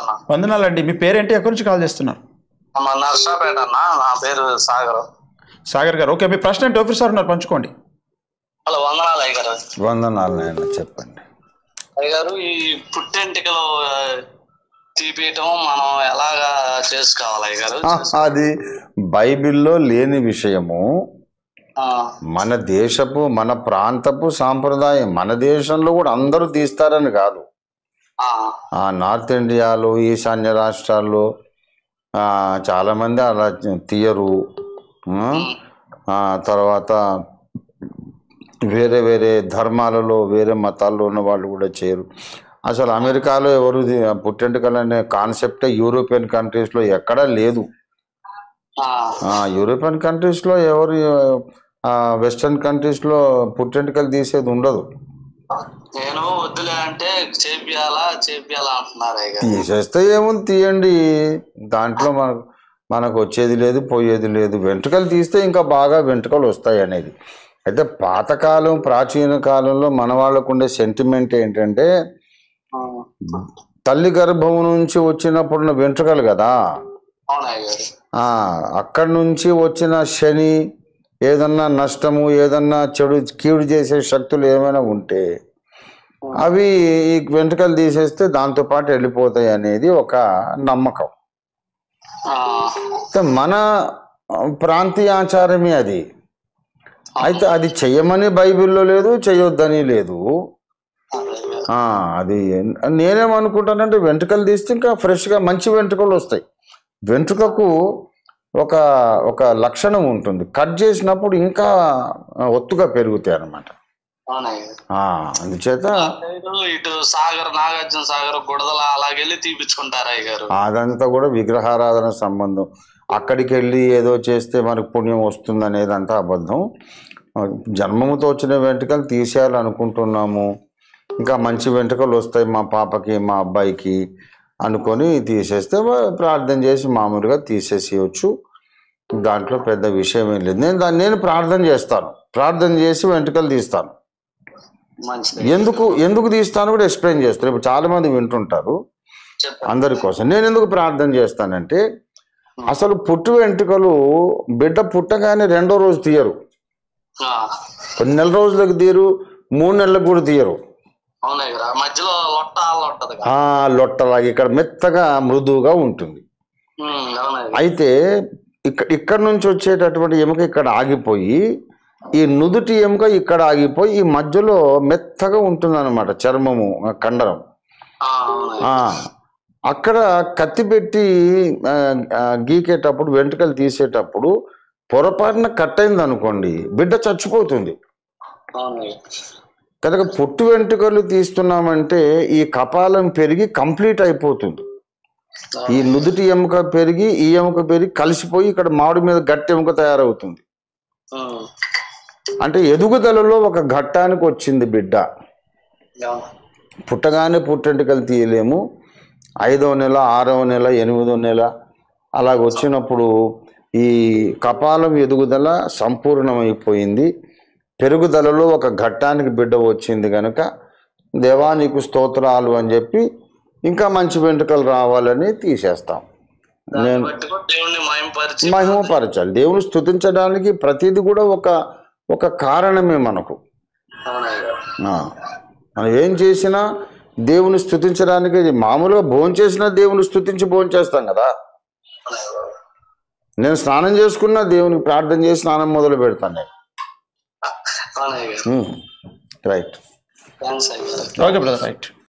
అన్న వందనాలండి మీ పేరేంటి ఎక్కడి నుంచి కాల్ చేస్తున్నారు మా నర్సాపేట అన్న నా పేరు సాగర్ సాగర్ గారు ఓకే మీ ప్రశ్న ఏంటి ఆఫీసర్ సార్ ఉన్నారు పంచుకోండి హలో వందనాలు అయ్యగారు వందనాలు నాయన చెప్పండి అయ్యగారు ఈ పుట్టెంటికలు ఆ, తీపియటం మనం ఎలాగా చేసుకోవాలి అయ్యగారు ఆ, అది బైబిల్లో లేని విషయము ఆ, మన దేశపు మన ప్రాంతపు సాంప్రదాయం మన దేశంలో కూడా అందరూ తీస్తారని కాదు ఆ, ఆ నార్త్ ఇండియాలో ఈశాన్య రాష్ట్రాల్లో ఆ, చాలామంది అలా తీయరు ఆ, ఆ, తర్వాత వేరే వేరే ధర్మాలలో వేరే మతాల్లో ఉన్న వాళ్ళు కూడా చేయరు అసలు అమెరికాలో ఎవరు ది- పుట్టెంటుకలు అనే కాన్సెప్టే యూరోపియన్ కంట్రీస్లో ఎక్కడా లేదు ఆ, ఆ, యూరోపియన్ కంట్రీస్లో ఎవరు ఆ, వెస్టర్న్ కంట్రీస్లో పుట్టెంటుకలు తీసేది ఉండదు నేను వద్దులే అంటే చేపియాలా చేపియాలా అంటున్నారు అయ్యగారు తీసేస్తే ఏముంది తీయండి దాంట్లో మనకు మనకు వచ్చేది లేదు పోయేది లేదు వెంట్రుకలు తీస్తే ఇంకా బాగా వెంట్రుకలు వస్తాయి అనేది అయితే పాతకాలం ప్రాచీన కాలంలో మన వాళ్ళకు ఉండే సెంటిమెంట్ ఏంటంటే ఆ, తల్లి గర్భం నుంచి వచ్చినప్పుడున్న వెంట్రుకలు కదా అవును అయ్యగారు ఆ, అక్కడి నుంచి వచ్చిన శని ఏదన్నా నష్టము ఏదన్నా చెడు కీడు చేసే శక్తులు ఏమైనా ఉంటే అవి ఈ వెంట్రుకలు తీసేస్తే దాంతోపాటు వెళ్ళిపోతాయి అనేది ఒక నమ్మకం ఆ, అయితే మన ప్రాంతీయ ఆచారమే అది అయితే అది చెయ్యమని బైబిల్లో లేదు చేయొద్దని లేదు అదే అయ్యగారు. ఆ, అది నేనేమనుకుంటానంటే వెంట్రుకలు తీస్తే ఇంకా ఫ్రెష్గా మంచి వెంట్రుకలు వస్తాయి వెంట్రుకకు ఒక ఒక లక్షణం ఉంటుంది కట్ చేసినప్పుడు ఇంకా ఒత్తుగా పెరుగుతాయి అన్నమాట అవును అయ్యగారు. ఆ, అందుచేత సైడు ఇటు సాగర్ నాగార్జున సాగర్ గుడదల అలాగెళ్ళి తీపిచ్చుకుంటారు అయ్యగారు అదంతా కూడా విగ్రహారాధన సంబంధం అక్కడికి వెళ్ళి ఏదో చేస్తే మనకు పుణ్యం వస్తుంది అనేది అంతా అబద్ధం ఆ, జన్మముతో వచ్చిన వెంట్రుకలు తీసేయాలనుకుంటున్నాము ఇంకా మంచి వెంట్రుకలు వస్తాయి మా పాపకి మా అబ్బాయికి అనుకొని తీసేస్తే వా- ప్రార్థన చేసి మామూలుగా తీసేసేయచ్చు దాంట్లో పెద్ద విషయం ఏం లేదు నేను దాన్ని నేను ప్రార్థన చేస్తాను ప్రార్థన చేసి వెంట్రుకలు తీస్తాను మంచిది ఎందుకు ఎందుకు తీస్తాను కూడా ఎక్స్ప్లెయిన్ చేస్తాను ఇప్పుడు చాలా మంది వింటుంటారు చెప్పండి అందరి కోసం నేను ఎందుకు ప్రార్థన చేస్తానంటే అసలు పుట్టు వెంట్రుకలు బిడ్డ పుట్టగానే రెండో రోజు తీయరు ఆ, కొన్ని నెల రోజులకు తీయరు మూడు నెలలకు కూడా తీయరు అవును అయ్యగారు ఆ మధ్యలో లొట్ట ఆళ్ళ ఉంటది కదా ఆ లొట్టలాగా ఇక్కడ మెత్తగా మృదువుగా ఉంటుంది ఉమ్, అవును అయ్యగారు. అయితే ఇక్కడ ఇక్కడ నుంచి వచ్చేటటువంటి ఎముక ఇక్కడ ఆగిపోయి ఈ నుదుటి ఎముక ఇక్కడ ఆగిపోయి ఈ మధ్యలో మెత్తగా ఉంటుంది అనమాట చర్మము ఆ కండరం ఆ, అవును అయ్యగారు. ఆ, అక్కడ కత్తి పెట్టి ఆ, ఆ, గీకేటప్పుడు వెంట్రుకలు తీసేటప్పుడు పొరపాటున కట్ అయింది అనుకోండి బిడ్డ చచ్చిపోతుంది అవును అయ్యగారు. కనుక పుట్టు వెంట్రుకలు తీస్తున్నామంటే ఈ కపాలం పెరిగి కంప్లీట్ అయిపోతుంది ఈ నుదుటి ఎముక పెరిగి ఈ ఎముక పెరిగి కలిసిపోయి ఇక్కడ మామిడి మీద గట్టి ఎముక తయారవుతుంది ఉమ్, అంటే ఎదుగుదలలో ఒక ఘట్టానికి వచ్చింది బిడ్డ అవును. పుట్టగానే పుట్టెంటుకలు తీయలేము ఐదవ నెల ఆరవ నెల ఎనిమిదవ నెల అలాగ వచ్చినప్పుడు ఈ కపాలం ఎదుగుదల సంపూర్ణమైపోయింది పెరుగుదలలో ఒక ఘట్టానికి బిడ్డ వచ్చింది కనుక దేవా నీకు స్తోత్రాలు అని చెప్పి ఇంకా మంచి వెంట్రుకలు రావాలని తీసేస్తాం నేను బట్టి కూడా దేవుణ్ణి మహిమపరిచి మహిమపరచాలి దేవుని స్తుతించడానికి ప్రతిదీ కూడా ఒక ఒక కారణమే మనకు అవును అయ్యగారు. ఆ, మనం ఏం చేసినా దేవుని స్తుతించడానికి ఇది మామూలుగా భోజనం చేసినా దేవుని స్తుతించి భోజనం చేస్తాం కదా అవును అయ్యగారు. నేను స్నానం చేసుకున్నా దేవునికి ప్రార్థన చేసి స్నానం మొదలు పెడతాను నేను అవును అయ్యగారు. రైట్ థ్యాంక్స్ అయ్యగారు ఓకే బ్రదర్ రైట్